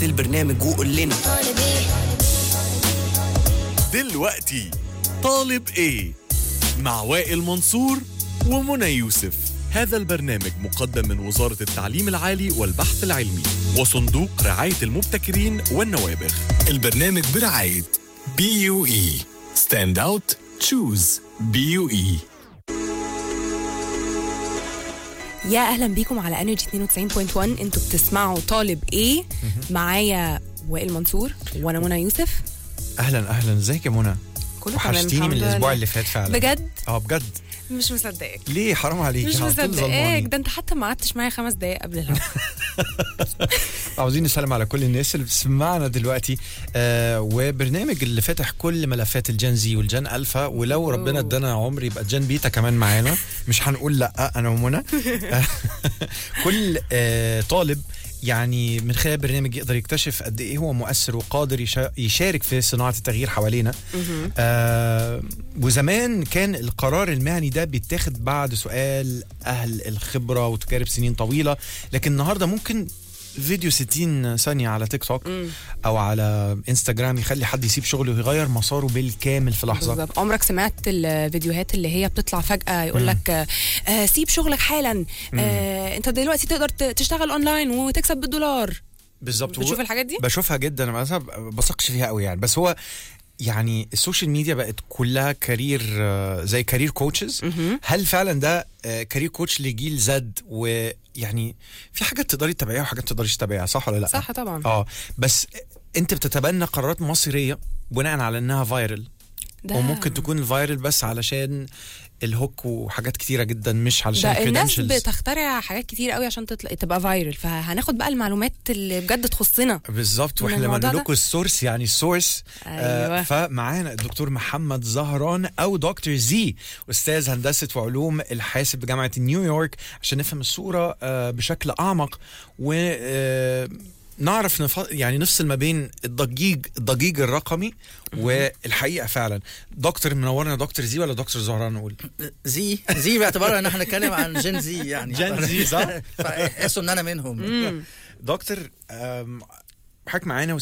البرنامج وقول لنا دلوقتي طالب ايه مع وائل منصور ومنى يوسف هذا البرنامج مقدم من وزارة التعليم العالي والبحث العلمي وصندوق رعاية المبتكرين والنوابغ البرنامج برعاية بي يو اي ستاند اوت تشوز بي يو اي يا اهلا بيكم على انرجي 92.1 انتوا بتسمعوا طالب ايه معايا وائل منصور وانا منى يوسف اهلا اهلا ازيك يا منى كله تمام وحشتيني من الحمد الاسبوع لله. اللي فات فعلا بجد اه بجد مش مصدقاك ليه حرام عليك مش على طول مصدقاك ظلماني. ده انت حتى ما قعدتش معايا خمس دقايق قبل الهوا عاوزين نسلم على كل الناس اللي بتسمعنا دلوقتي آه وبرنامج اللي فاتح كل ملفات الجن زي والجن الفا ولو ربنا أوه. ادانا عمر يبقى جن بيتا كمان معانا مش هنقول لا انا ومنى آه، كل آه طالب يعني من خلال البرنامج يقدر يكتشف قد ايه هو مؤثر وقادر يشا- يشارك في صناعه التغيير حوالينا آه وزمان كان القرار المهني ده بيتاخد بعد سؤال اهل الخبره وتجارب سنين طويله لكن النهارده ممكن فيديو 60 ثانيه على تيك توك او على انستجرام يخلي حد يسيب شغله ويغير مساره بالكامل في لحظه بالظبط عمرك سمعت الفيديوهات اللي هي بتطلع فجأة يقول لك آه آه، سيب شغلك حالا آه انت دلوقتي تقدر ت- تشتغل اونلاين وتكسب بالدولار بالظبط بتشوف الحاجات دي؟ بشوفها جدا انا مثلا بثقش فيها قوي يعني بس هو يعني السوشيال ميديا بقت كلها كارير آه، زي كارير كوتشز هل فعلا ده آه، كارير كوتش لجيل زد ويعني في حاجات تقدري تتابعيها وحاجات تقدريش تتابعيها صح ولا لا صح طبعا اه بس انت بتتبنى قرارات مصيريه بناء على انها فايرل ده وممكن تكون الفايرل بس علشان الهوك وحاجات كتيره جدا مش علشان ده الناس credentials. بتخترع حاجات كتير قوي عشان تطلع تبقى فايرل فهناخد بقى المعلومات اللي بجد تخصنا بالظبط من واحنا لما الموضوع نقول ده؟ لكم السورس يعني السورس أيوة. آه فمعانا الدكتور محمد زهران او دكتور زي استاذ هندسه وعلوم الحاسب بجامعه نيويورك عشان نفهم الصوره آه بشكل اعمق و آه نعرف نف... يعني نفصل ما بين الضجيج الضجيج الرقمي والحقيقه فعلا دكتور منورنا دكتور زي ولا دكتور زهران نقول زي زي باعتبار ان احنا نتكلم عن جين زي يعني جين زي، صح؟ فاحسوا ان انا منهم دكتور آم، حضرتك معانا